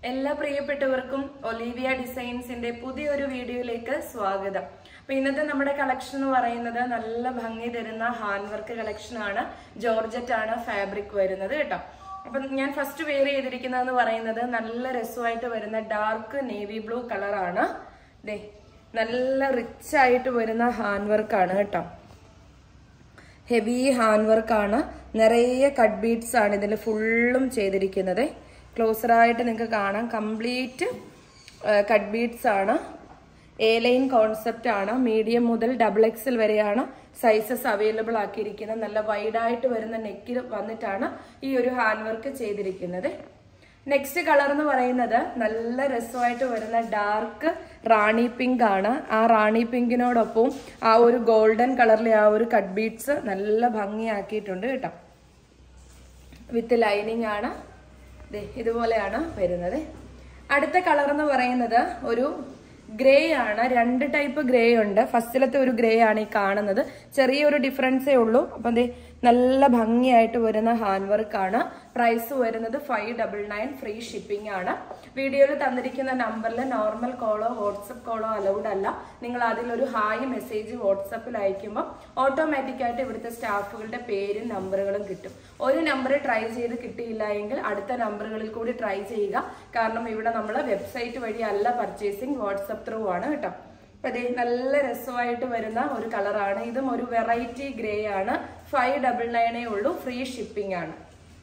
എല്ലാ പ്രിയപ്പെട്ടവർക്കും ഒലീവിയ ഡിസൈൻസിന്റെ പുതിയൊരു വീഡിയോയിലേക്ക് സ്വാഗതം അപ്പൊ ഇന്നത്തെ നമ്മുടെ കളക്ഷൻ എന്ന് പറയുന്നത് നല്ല ഭംഗി തരുന്ന ഹാൻഡ് വർക്ക് കളക്ഷൻ ആണ് ജോർജറ്റ് ആണ് ഫാബ്രിക് വരുന്നത് കേട്ടോ അപ്പൊ ഞാൻ ഫസ്റ്റ് വെയർ ചെയ്തിരിക്കുന്നതെന്ന് പറയുന്നത് നല്ല രസമായിട്ട് വരുന്ന ഡാർക്ക് നേവി ബ്ലൂ കളറാണ് ദേ നല്ല റിച്ച് ആയിട്ട് വരുന്ന ഹാൻഡ് വർക്ക് ആണ് കേട്ടോ ഹെവി ഹാൻഡ് വർക്ക് ആണ് നിറയെ കട്ട് ബീഡ്സ് ആണ് ഇതിൽ ഫുള്ളും ചെയ്തിരിക്കുന്നത് ക്ലോസറായിട്ട് നിങ്ങൾക്ക് കാണാം കംപ്ലീറ്റ് കട്ട് ബീഡ്സ് ആണ് എ ലൈൻ കോൺസെപ്റ്റ് ആണ് മീഡിയം മുതൽ ഡബിൾ എക്സൽ വരെയാണ് സൈസസ് അവൈലബിൾ ആക്കിയിരിക്കുന്നത് നല്ല വൈഡായിട്ട് വരുന്ന നെക്കിൽ വന്നിട്ടാണ് ഈ ഒരു ഹാൻഡ് വർക്ക് ചെയ്തിരിക്കുന്നത് നെക്സ്റ്റ് കളർ എന്ന് പറയുന്നത് നല്ല രസമായിട്ട് വരുന്ന ഡാർക്ക് റാണി പിങ്ക് ആണ് ആ റാണി പിങ്കിനോടൊപ്പം ആ ഒരു ഗോൾഡൻ കളറിലെ ആ ഒരു കട്ട് ബീഡ്സ് നല്ല ഭംഗിയാക്കിയിട്ടുണ്ട് കേട്ടോ വിത്ത് ലൈനിങ് ആണ് ദേ ഇതുപോലെയാണ് വരുന്നത് അടുത്ത കളർ എന്ന് പറയുന്നത് ഒരു ഗ്രേ ആണ് രണ്ട് ടൈപ്പ് ഗ്രേ ഉണ്ട് ഫസ്റ്റിലത്തെ ഒരു ഗ്രേ ആണ് ഈ കാണുന്നത് ചെറിയൊരു ഡിഫറൻസേ ഉള്ളൂ അപ്പം ദേ നല്ല ഭംഗിയായിട്ട് വരുന്ന ഹാൻഡ് വർക്ക് ആണ് പ്രൈസ് വരുന്നത് five double nine free shipping ആണ് വീഡിയോയിൽ തന്നിരിക്കുന്ന നമ്പറിൽ നോർമൽ കോളോ വാട്സപ്പ് കോളോ അലൗഡ് അല്ല നിങ്ങൾ അതിലൊരു ഹായ് മെസ്സേജ് വാട്സപ്പിൽ അയക്കുമ്പോൾ ഓട്ടോമാറ്റിക്കായിട്ട് ഇവിടുത്തെ സ്റ്റാഫുകളുടെ പേരും നമ്പറുകളും കിട്ടും ഒരു നമ്പർ ട്രൈ ചെയ്ത് കിട്ടിയില്ല എങ്കിൽ അടുത്ത നമ്പറുകളിൽ കൂടി ട്രൈ ചെയ്യുക കാരണം ഇവിടെ നമ്മൾ വെബ്സൈറ്റ് വഴി അല്ല പർച്ചേസിങ് വാട്സപ്പ് ത്രൂ ആണ് കേട്ടോ അപ്പൊ അതേ നല്ല രസമായിട്ട് വരുന്ന ഒരു കളറാണ് ഇതും ഒരു വെറൈറ്റി ഗ്രേ ആണ് ഫൈവ് ഡബിൾ നയനേ ഉള്ളൂ ഫ്രീ ഷിപ്പിംഗ് ആണ്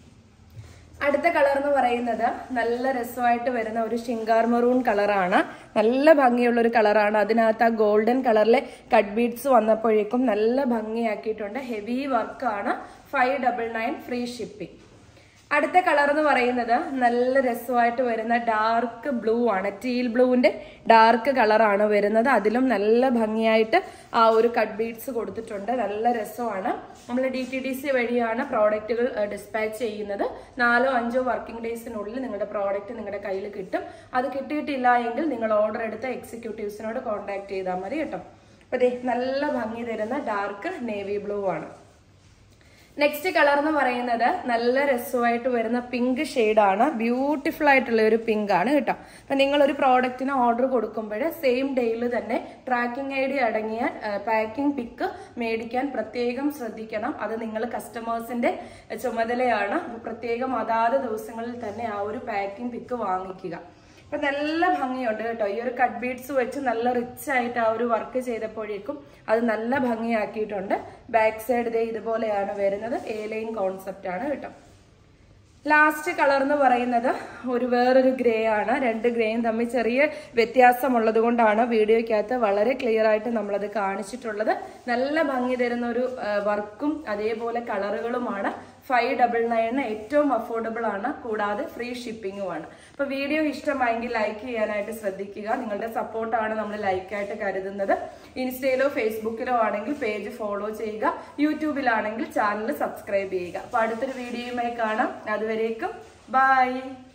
അടുത്ത കളർ എന്ന് പറയുന്നത് നല്ല രസമായിട്ട് വരുന്ന ഒരു ഷിങ്കാർ മെറൂൺ കളറാണ് നല്ല ഭംഗിയുള്ള ഒരു കളറാണ് അതിനകത്ത് ആ ഗോൾഡൻ കളറിലെ കട്ട് ബീഡ്സ് വന്നപ്പോഴേക്കും നല്ല ഭംഗിയാക്കിയിട്ടുണ്ട് ഹെവി വർക്കാണ് five double nine free shipping അടുത്ത കളർ എന്ന് പറയുന്നത് നല്ല രസമായിട്ട് വരുന്ന ഡാർക്ക് ബ്ലൂ ആണ് ടീൽ ബ്ലൂവിന്റെ ഡാർക്ക് കളറാണ് വരുന്നത് അതിലും നല്ല ഭംഗിയായിട്ട് ആ ഒരു കട്ട് ബീഡ്സ് കൊടുത്തിട്ടുണ്ട് നല്ല രസമാണ് നമ്മൾ ഡി ടി ഡി സി വഴിയാണ് പ്രോഡക്റ്റുകൾ ഡിസ്പാച്ച് ചെയ്യുന്നത് നാലോ അഞ്ചോ വർക്കിംഗ് ഡേയ്സിനുള്ളിൽ നിങ്ങളുടെ പ്രോഡക്റ്റ് നിങ്ങളുടെ കയ്യിൽ കിട്ടും അത് കിട്ടിയിട്ടില്ല എങ്കിൽ നിങ്ങൾ ഓർഡർ എടുത്ത എക്സിക്യൂട്ടീവ്സിനോട് കോൺടാക്ട് ചെയ്താൽ മതി കേട്ടോ അപ്പൊ ദേ നല്ല ഭംഗി തരുന്ന ഡാർക്ക് നേവി ബ്ലൂ ആണ് നെക്സ്റ്റ് കളർ എന്ന് പറയുന്നത് നല്ല രസമായിട്ട് വരുന്ന പിങ്ക് ആണ് ബ്യൂട്ടിഫുൾ ആയിട്ടുള്ള ഒരു പിങ്ക് ആണ് കേട്ടോ അപ്പൊ നിങ്ങൾ ഒരു പ്രോഡക്റ്റിന് ഓർഡർ കൊടുക്കുമ്പോൾ സെയിം ഡേയിൽ തന്നെ ട്രാക്കിംഗ് ഐ ഡി അടങ്ങിയ പാക്കിംഗ് പിക്ക് മേടിക്കാൻ പ്രത്യേകം ശ്രദ്ധിക്കണം അത് നിങ്ങൾ കസ്റ്റമേഴ്സിന്റെ ചുമതലയാണ് പ്രത്യേകം അതാത് ദിവസങ്ങളിൽ തന്നെ ആ ഒരു പാക്കിംഗ് പിക്ക് വാങ്ങിക്കുക അപ്പൊ നല്ല ഭംഗിയുണ്ട് കേട്ടോ ഈ ഒരു കട്ട് ബീഡ്സ് വെച്ച് നല്ല റിച്ച് ആയിട്ട് ആ ഒരു വർക്ക് ചെയ്തപ്പോഴേക്കും അത് നല്ല ഭംഗിയാക്കിയിട്ടുണ്ട് ബാക്ക് സൈഡ് ഇതേ ഇതുപോലെയാണ് വരുന്നത് എ ലൈൻ കോൺസെപ്റ്റ് ആണ് കേട്ടോ ലാസ്റ്റ് കളർ എന്ന് പറയുന്നത് ഒരു വേറൊരു ഗ്രേ ആണ് രണ്ട് ഗ്രേയും തമ്മിൽ ചെറിയ വ്യത്യാസമുള്ളത് കൊണ്ടാണ് വീഡിയോയ്ക്കകത്ത് വളരെ ക്ലിയർ ആയിട്ട് നമ്മളത് കാണിച്ചിട്ടുള്ളത് നല്ല ഭംഗി തരുന്ന ഒരു വർക്കും അതേപോലെ കളറുകളുമാണ് ഫൈവ് ഡബിൾ നയന് ഏറ്റവും അഫോർഡബിൾ ആണ് കൂടാതെ ഫ്രീ ഷിപ്പിംഗുമാണ് അപ്പൊ വീഡിയോ ഇഷ്ടമായെങ്കിൽ ലൈക്ക് ചെയ്യാനായിട്ട് ശ്രദ്ധിക്കുക നിങ്ങളുടെ സപ്പോർട്ടാണ് നമ്മൾ ലൈക്കായിട്ട് കരുതുന്നത് ഇൻസ്റ്റയിലോ ഫേസ്ബുക്കിലോ ആണെങ്കിൽ പേജ് ഫോളോ ചെയ്യുക യൂട്യൂബിലാണെങ്കിൽ ചാനൽ സബ്സ്ക്രൈബ് ചെയ്യുക അപ്പൊ അടുത്തൊരു വീഡിയോയുമായി കാണാം അതുവരേക്കും ബൈ